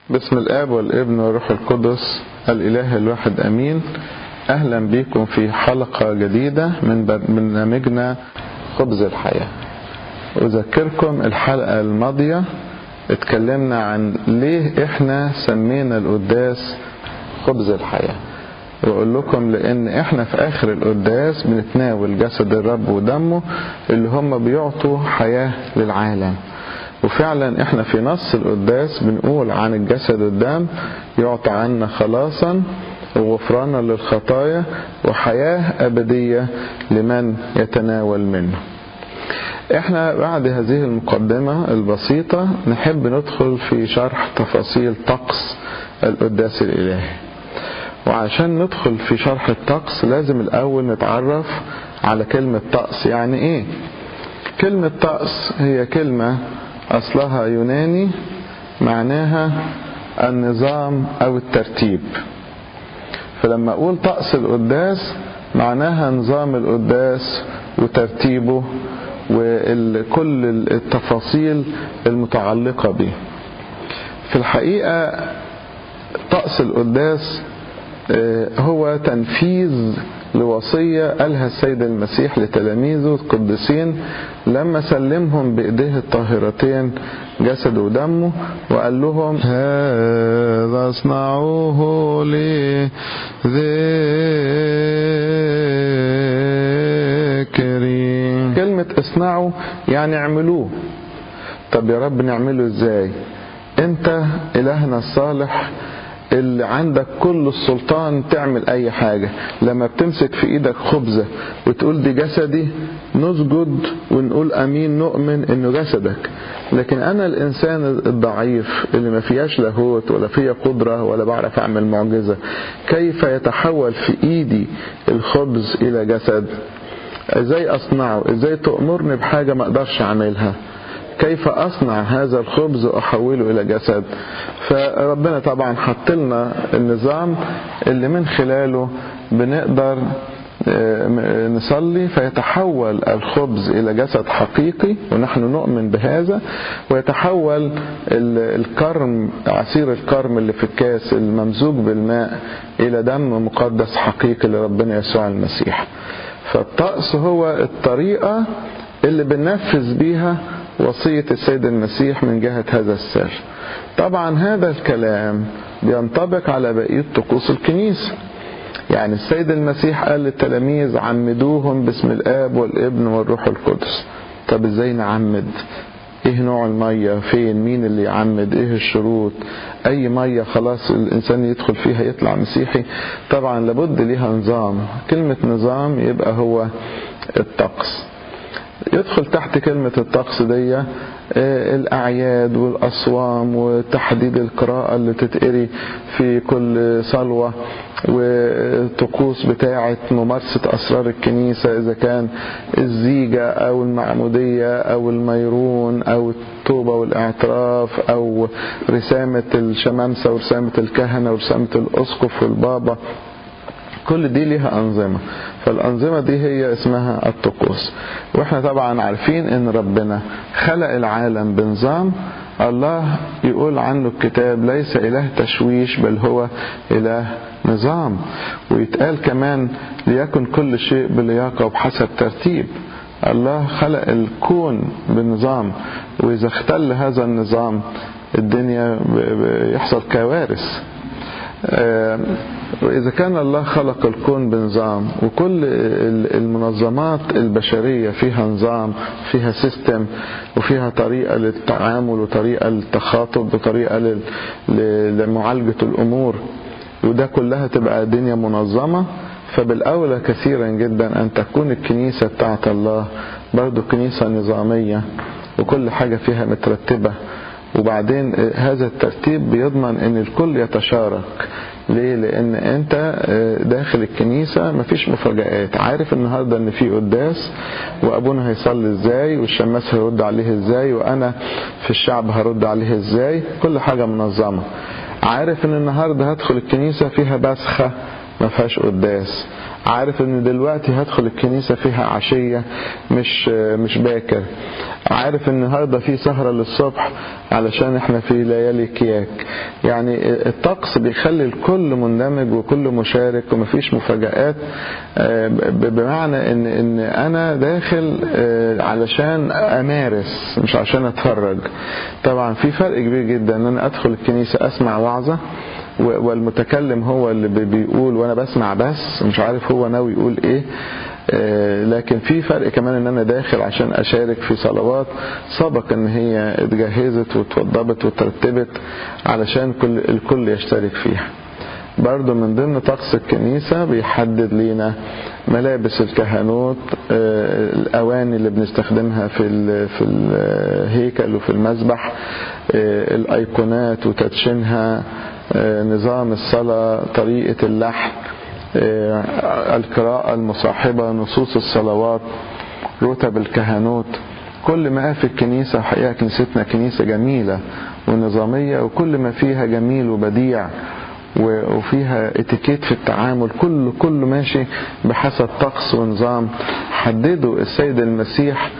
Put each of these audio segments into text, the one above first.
بسم الآب والابن والروح القدس الإله الواحد أمين أهلا بكم في حلقة جديدة من برنامجنا خبز الحياة أذكركم الحلقة الماضية اتكلمنا عن ليه احنا سمينا القداس خبز الحياة وأقول لكم لأن احنا في آخر القداس بنتناول جسد الرب ودمه اللي هم بيعطوا حياة للعالم وفعلا احنا في نص القداس بنقول عن الجسد والدم يعطى عنا خلاصا وغفرانا للخطايا وحياة أبدية لمن يتناول منه احنا بعد هذه المقدمة البسيطة نحب ندخل في شرح تفاصيل طقس القداس الإلهي وعشان ندخل في شرح الطقس لازم الأول نتعرف على كلمة طقس يعني ايه كلمة طقس هي كلمة أصلها يوناني معناها النظام أو الترتيب فلما أقول طقس القداس معناها نظام القداس وترتيبه وكل التفاصيل المتعلقة به في الحقيقة طقس القداس هو تنفيذ لوصية قالها السيد المسيح لتلاميذه القديسين لما سلمهم بإيديه الطاهرتين جسد ودمه وقال لهم هذا اصنعوه لذكري كلمة اصنعوا يعني اعملوه طب يا رب نعمله ازاي انت الهنا الصالح اللي عندك كل السلطان تعمل اي حاجة لما بتمسك في ايدك خبزة وتقول دي جسدي نسجد ونقول امين نؤمن انه جسدك لكن انا الانسان الضعيف اللي ما فيهاش لاهوت ولا فيها قدرة ولا بعرف اعمل معجزة كيف يتحول في ايدي الخبز الى جسد ازاي اصنعه ازاي تأمرني بحاجة ما اقدرش اعملها كيف أصنع هذا الخبز وأحوله إلى جسد فربنا طبعا حط لنا النظام اللي من خلاله بنقدر نصلي فيتحول الخبز إلى جسد حقيقي ونحن نؤمن بهذا ويتحول الكرم عصير الكرم اللي في الكاس الممزوج بالماء إلى دم مقدس حقيقي لربنا يسوع المسيح فالطقس هو الطريقة اللي بننفذ بيها وصية السيد المسيح من جهة هذا السر طبعا هذا الكلام بينطبق على بقية طقوس الكنيسة يعني السيد المسيح قال للتلاميذ عمدوهم باسم الآب والابن والروح القدس طب ازاي نعمد ايه نوع المية فين مين اللي يعمد ايه الشروط اي مية خلاص الانسان يدخل فيها يطلع مسيحي طبعا لابد ليها نظام كلمة نظام يبقى هو الطقس يدخل تحت كلمة الطقس دي الأعياد والأصوام وتحديد القراءة اللي تتقري في كل صلوة والطقوس بتاعة ممارسة أسرار الكنيسة إذا كان الزيجة أو المعمودية أو الميرون أو التوبة والاعتراف أو رسامة الشمامسة ورسامة الكهنة ورسامة الأسقف والبابا كل دي ليها أنظمة فالأنظمة دي هي اسمها الطقوس واحنا طبعا عارفين ان ربنا خلق العالم بنظام الله يقول عنه الكتاب ليس إله تشويش بل هو إله نظام ويتقال كمان ليكن كل شيء بلياقة وبحسب ترتيب الله خلق الكون بنظام وإذا اختل هذا النظام الدنيا يحصل كوارث وإذا كان الله خلق الكون بنظام وكل المنظمات البشرية فيها نظام فيها سيستم وفيها طريقة للتعامل وطريقة للتخاطب وطريقة لمعالجة الأمور وده كلها تبقى دنيا منظمة فبالأولى كثيرا جدا أن تكون الكنيسة بتاعت الله برضو كنيسة نظامية وكل حاجة فيها مترتبة وبعدين هذا الترتيب بيضمن ان الكل يتشارك ليه لان انت داخل الكنيسة مفيش مفاجآت عارف النهاردة ان في قداس وابونا هيصلي ازاي والشماس هيرد عليه ازاي وانا في الشعب هرد عليه ازاي كل حاجة منظمة عارف ان النهاردة هدخل الكنيسة فيها بسخة ما فيهاش قداس عارف ان دلوقتي هدخل الكنيسة فيها عشية مش مش باكر عارف ان النهارده في سهرة للصبح علشان احنا في ليالي كياك يعني الطقس بيخلي الكل مندمج وكل مشارك ومفيش مفاجآت بمعنى ان ان انا داخل علشان امارس مش عشان اتفرج طبعا في فرق كبير جدا ان انا ادخل الكنيسة اسمع وعظة والمتكلم هو اللي بيقول وانا بسمع بس مش عارف هو ناوي يقول ايه لكن في فرق كمان ان انا داخل عشان اشارك في صلوات سبق ان هي اتجهزت واتوضبت وترتبت علشان كل الكل يشترك فيها برضو من ضمن طقس الكنيسة بيحدد لينا ملابس الكهنوت الأواني اللي بنستخدمها في في الهيكل وفي المسبح الأيقونات وتدشينها نظام الصلاة طريقة اللحن القراءة المصاحبة نصوص الصلوات رتب الكهنوت كل ما في الكنيسة حقيقة كنيستنا كنيسة جميلة ونظامية وكل ما فيها جميل وبديع وفيها اتيكيت في التعامل كله كله ماشي بحسب طقس ونظام حدده السيد المسيح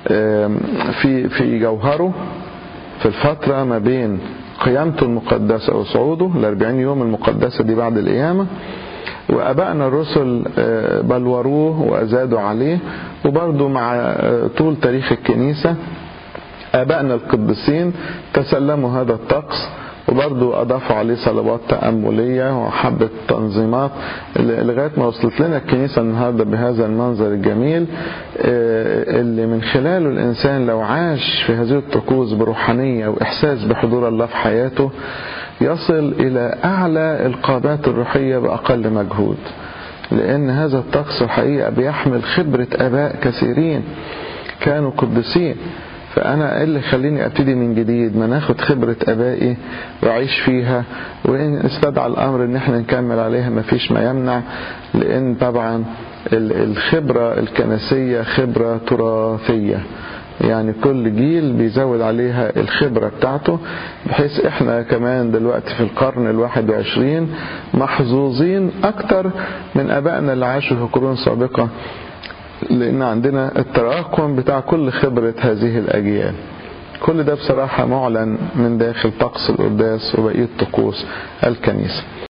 في في جوهره في الفترة ما بين قيامته المقدسة وصعوده الأربعين يوم المقدسة دي بعد القيامة وأبائنا الرسل بلوروه وأزادوا عليه وبرضه مع طول تاريخ الكنيسة أبائنا القديسين تسلموا هذا الطقس وبرضه أضافوا عليه صلوات تأملية وحبة تنظيمات لغاية ما وصلت لنا الكنيسة النهاردة بهذا المنظر الجميل اللي من خلاله الإنسان لو عاش في هذه الطقوس بروحانية وإحساس بحضور الله في حياته يصل إلى أعلى القابات الروحية بأقل مجهود لأن هذا الطقس الحقيقة بيحمل خبرة آباء كثيرين كانوا قدسين فأنا إيه اللي يخليني أبتدي من جديد ما ناخد خبرة أبائي وأعيش فيها وإن استدعى الأمر إن احنا نكمل عليها ما فيش ما يمنع لأن طبعا الخبرة الكنسية خبرة تراثية يعني كل جيل بيزود عليها الخبرة بتاعته بحيث احنا كمان دلوقتي في القرن الواحد وعشرين محظوظين اكتر من ابائنا اللي عاشوا في قرون سابقة لان عندنا التراكم بتاع كل خبرة هذه الاجيال كل ده بصراحة معلن من داخل طقس القداس وبقية طقوس الكنيسة